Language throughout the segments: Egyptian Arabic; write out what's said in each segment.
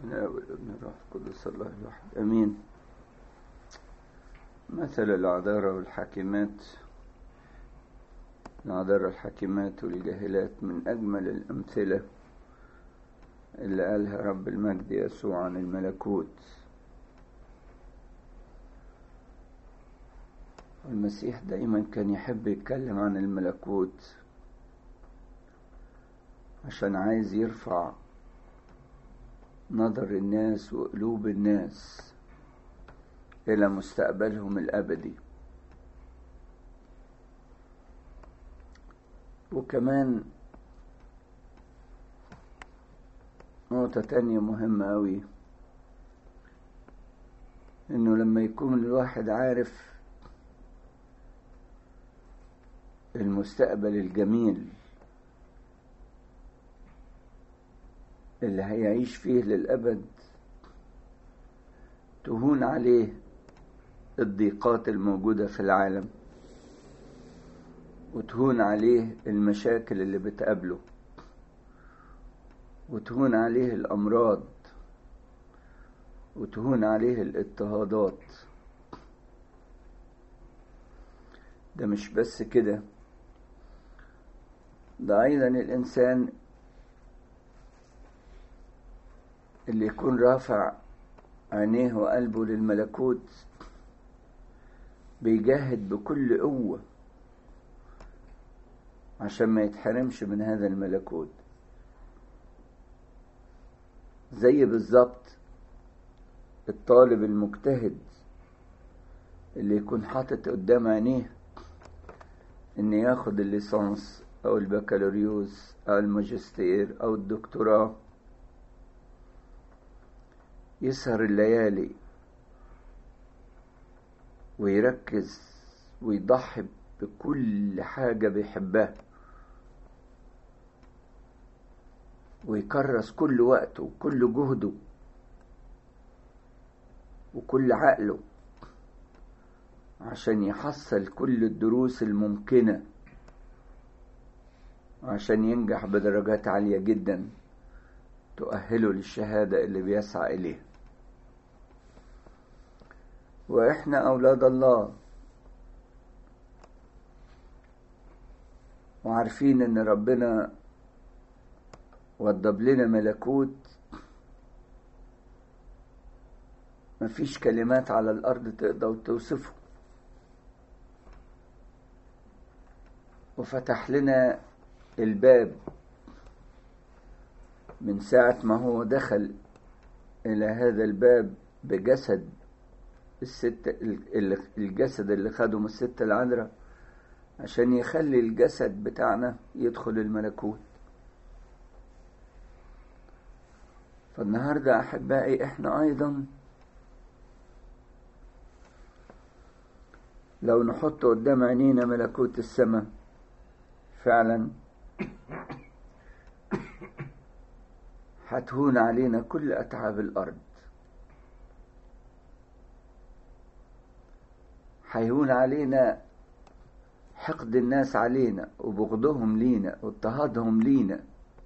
لا والابن الروح القدس الله الواحد امين مثل العذارى والحاكمات العذارى الحاكمات والجاهلات من اجمل الامثله اللي قالها رب المجد يسوع عن الملكوت المسيح دايما كان يحب يتكلم عن الملكوت عشان عايز يرفع نظر الناس وقلوب الناس إلى مستقبلهم الأبدي وكمان نقطة تانية مهمة أوي إنه لما يكون الواحد عارف المستقبل الجميل اللي هيعيش فيه للأبد تهون عليه الضيقات الموجودة في العالم وتهون عليه المشاكل اللي بتقابله وتهون عليه الأمراض وتهون عليه الاضطهادات ده مش بس كده ده أيضا الإنسان اللي يكون رافع عينيه وقلبه للملكوت بيجاهد بكل قوة عشان ما يتحرمش من هذا الملكوت زي بالظبط الطالب المجتهد اللي يكون حاطط قدام عينيه ان ياخد الليسانس او البكالوريوس او الماجستير او الدكتوراه يسهر الليالي ويركز ويضحي بكل حاجة بيحبها ويكرس كل وقته وكل جهده وكل عقله عشان يحصل كل الدروس الممكنة عشان ينجح بدرجات عالية جدا تؤهله للشهادة اللي بيسعى إليها وإحنا أولاد الله وعارفين إن ربنا وضب لنا ملكوت مفيش كلمات على الأرض تقدر توصفه وفتح لنا الباب من ساعة ما هو دخل إلى هذا الباب بجسد الست الجسد اللي خده من الست العذراء عشان يخلي الجسد بتاعنا يدخل الملكوت فالنهاردة أحبائي إحنا أيضا لو نحط قدام عينينا ملكوت السماء فعلا هتهون علينا كل أتعاب الأرض هيهون علينا حقد الناس علينا وبغضهم لينا واضطهادهم لينا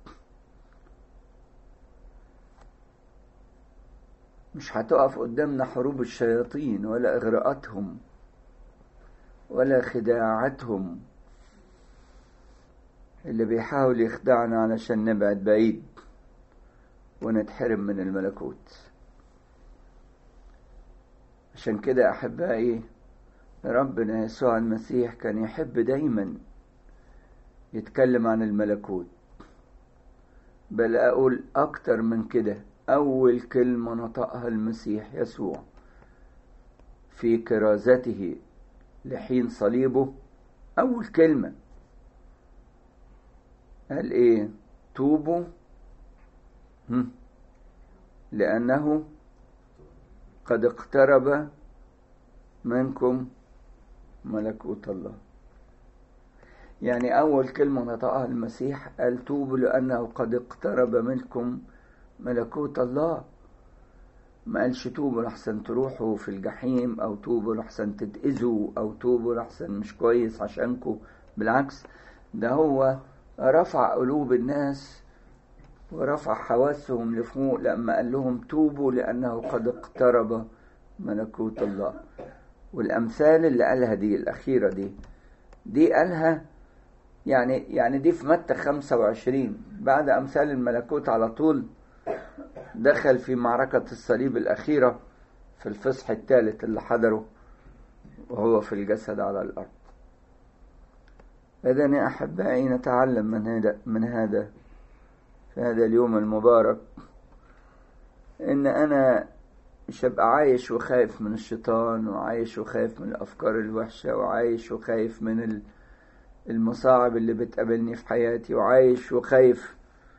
مش هتقف قدامنا حروب الشياطين ولا إغراءاتهم ولا خداعتهم اللي بيحاول يخدعنا علشان نبعد بعيد ونتحرم من الملكوت عشان كده أحبائي ربنا يسوع المسيح كان يحب دايما يتكلم عن الملكوت بل أقول أكتر من كده أول كلمة نطقها المسيح يسوع في كرازته لحين صليبه أول كلمة قال إيه توبوا لأنه قد اقترب منكم ملكوت الله يعني أول كلمة نطقها المسيح قال توبوا لأنه قد اقترب منكم ملكوت الله ما قالش توبوا لحسن تروحوا في الجحيم أو توبوا لحسن تتأذوا أو توبوا لحسن مش كويس عشانكم بالعكس ده هو رفع قلوب الناس ورفع حواسهم لفوق لما قال لهم توبوا لأنه قد اقترب ملكوت الله والأمثال اللي قالها دي الأخيرة دي دي قالها يعني يعني دي في متى 25 بعد أمثال الملكوت على طول دخل في معركة الصليب الأخيرة في الفصح الثالث اللي حضره وهو في الجسد على الأرض إذا يا أحبائي نتعلم من هذا من هذا في هذا اليوم المبارك إن أنا مش هبقى عايش وخايف من الشيطان وعايش وخايف من الأفكار الوحشة وعايش وخايف من المصاعب اللي بتقابلني في حياتي وعايش وخايف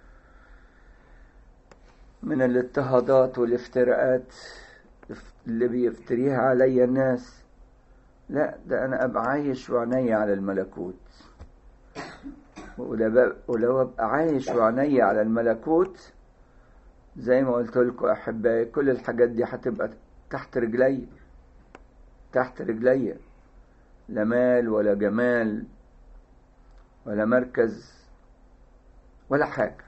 من الاضطهادات والافتراءات اللي بيفتريها عليا الناس لا ده أنا أبقى عايش وعيني على الملكوت ولو أبقى عايش وعيني على الملكوت زي ما قلت لكم أحبائي كل الحاجات دي هتبقى تحت رجلي تحت رجلي لا مال ولا جمال ولا مركز ولا حاجة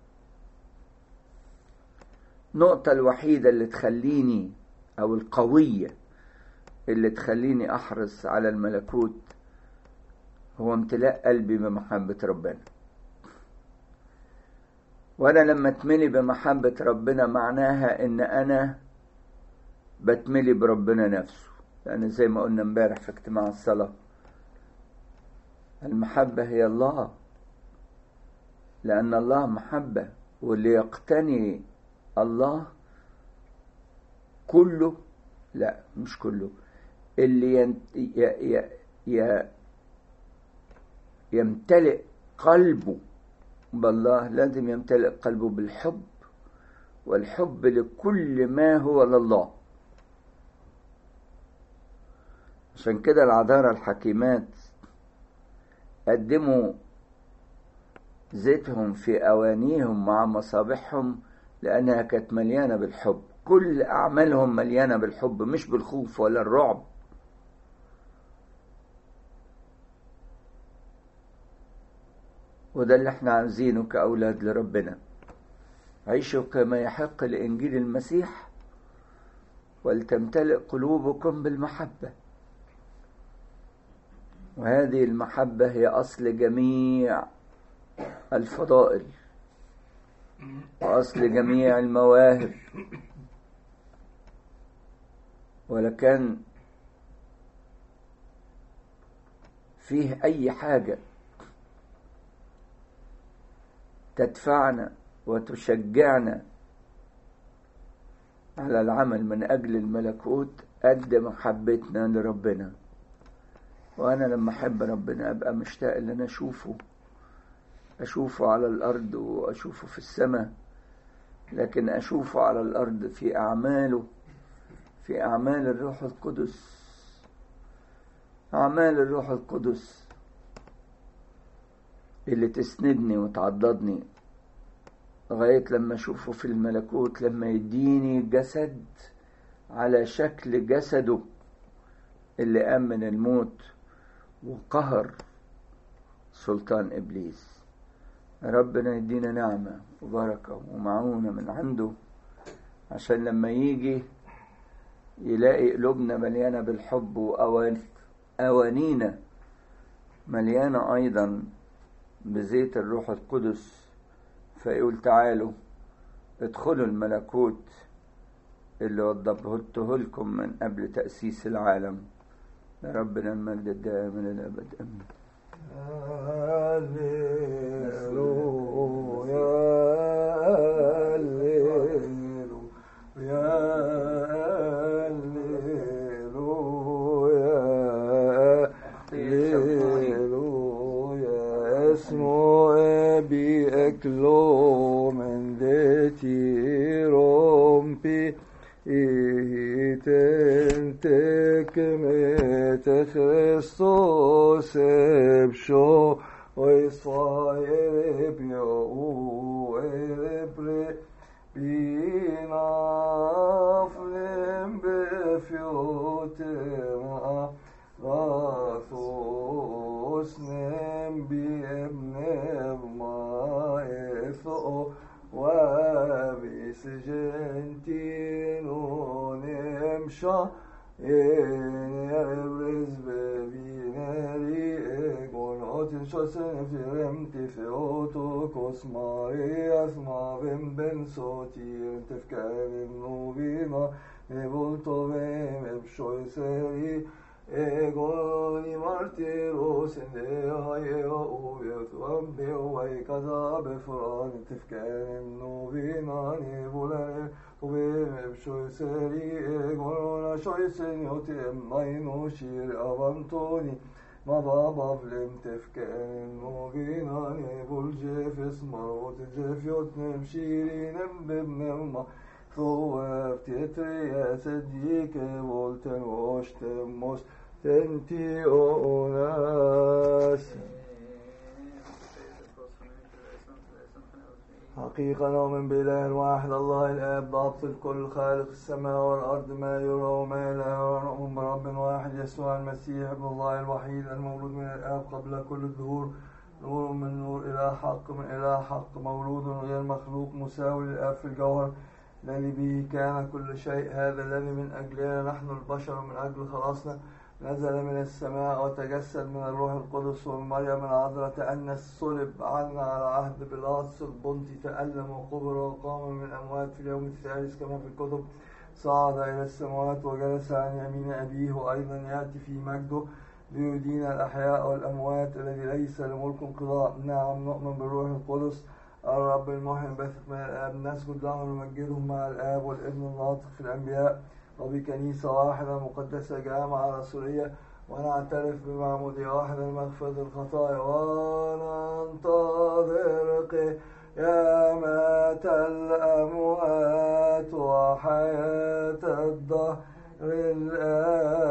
النقطة الوحيدة اللي تخليني أو القوية اللي تخليني أحرص على الملكوت هو امتلاء قلبي بمحبة ربنا وأنا لما اتملي بمحبة ربنا معناها إن أنا بتملي بربنا نفسه لأن زي ما قلنا امبارح في اجتماع الصلاة المحبة هي الله لأن الله محبة واللي يقتني الله كله لا مش كله اللي ينت... ي... ي... ي... يمتلئ قلبه بالله لازم يمتلئ قلبه بالحب والحب لكل ما هو لله عشان كده العذارى الحكيمات قدموا زيتهم في أوانيهم مع مصابيحهم لأنها كانت مليانة بالحب كل أعمالهم مليانة بالحب مش بالخوف ولا الرعب وده اللي احنا عاوزينه كأولاد لربنا عيشوا كما يحق لإنجيل المسيح ولتمتلئ قلوبكم بالمحبة وهذه المحبة هي أصل جميع الفضائل وأصل جميع المواهب ولكان فيه أي حاجة تدفعنا وتشجعنا على العمل من أجل الملكوت قد محبتنا لربنا وأنا لما أحب ربنا أبقى مشتاق إن أنا أشوفه أشوفه على الأرض وأشوفه في السماء لكن أشوفه على الأرض في أعماله في أعمال الروح القدس أعمال الروح القدس اللي تسندني وتعضدني لغاية لما أشوفه في الملكوت لما يديني جسد على شكل جسده اللي قام من الموت وقهر سلطان إبليس ربنا يدينا نعمة وبركة ومعونة من عنده عشان لما يجي يلاقي قلوبنا مليانة بالحب وأوانينا مليانة أيضا بزيت الروح القدس فيقول تعالوا ادخلوا الملكوت اللي وضبته لكم من قبل تأسيس العالم ربنا المجد الدائم إلى الأبد آمين هللويا هللويا هللويا هللويا اسمه ابي اكلو من دتي رومبي تنتك مت خريستوس بشو ويصاير بيو ابري بينا فلم بفيوت ما غاثوس نم بابن ما يثو وبسجنتين نمشى Ebrez bevineri egon otin shosen firem tifeoto kosmarias mavem ben sotir tefkavim nuvima evolto vem ebshoiseri Egoni martiros ende ayo uvet vambe vai kaza befran tefkavim nuvima nevulane Uvem shoiseri egona shoisen yotem maino shir avantoni ma babavlem tefken moginani bul jefes marot jefyot nem shirinem bebnem ma ثوف تتري أسديك volten واشتم مس تنتي أوناس حقيقة نؤمن بإله واحد الله الآب ضابط الكل خالق السماء والأرض ما يرى وما لا يرى نؤمن برب واحد يسوع المسيح ابن الله الوحيد المولود من الآب قبل كل الظهور نور من نور إلى حق من إلى حق مولود غير مخلوق مساوي للآب في الجوهر الذي به كان كل شيء هذا الذي من أجلنا نحن البشر من أجل خلاصنا نزل من السماء وتجسد من الروح القدس ومريم العذراء تأنس صلب عنا على عهد بيلاطس البنطي تألم وقبر وقام من الأموات في اليوم الثالث كما في الكتب صعد إلى السماوات وجلس عن يمين أبيه وأيضا يأتي في مجده ليدين الأحياء والأموات الذي ليس لملك انقضاء نعم نؤمن بالروح القدس الرب المحيي الباثق من الآب نسجد له ونمجده مع الآب والابن الناطق في الأنبياء وبكنيسة واحدة مقدسة جامعة رسولية ونعترف بمعمودية واحدة لمغفرة الخطايا وننتظر قيامة الأموات وحياة الدهر الآن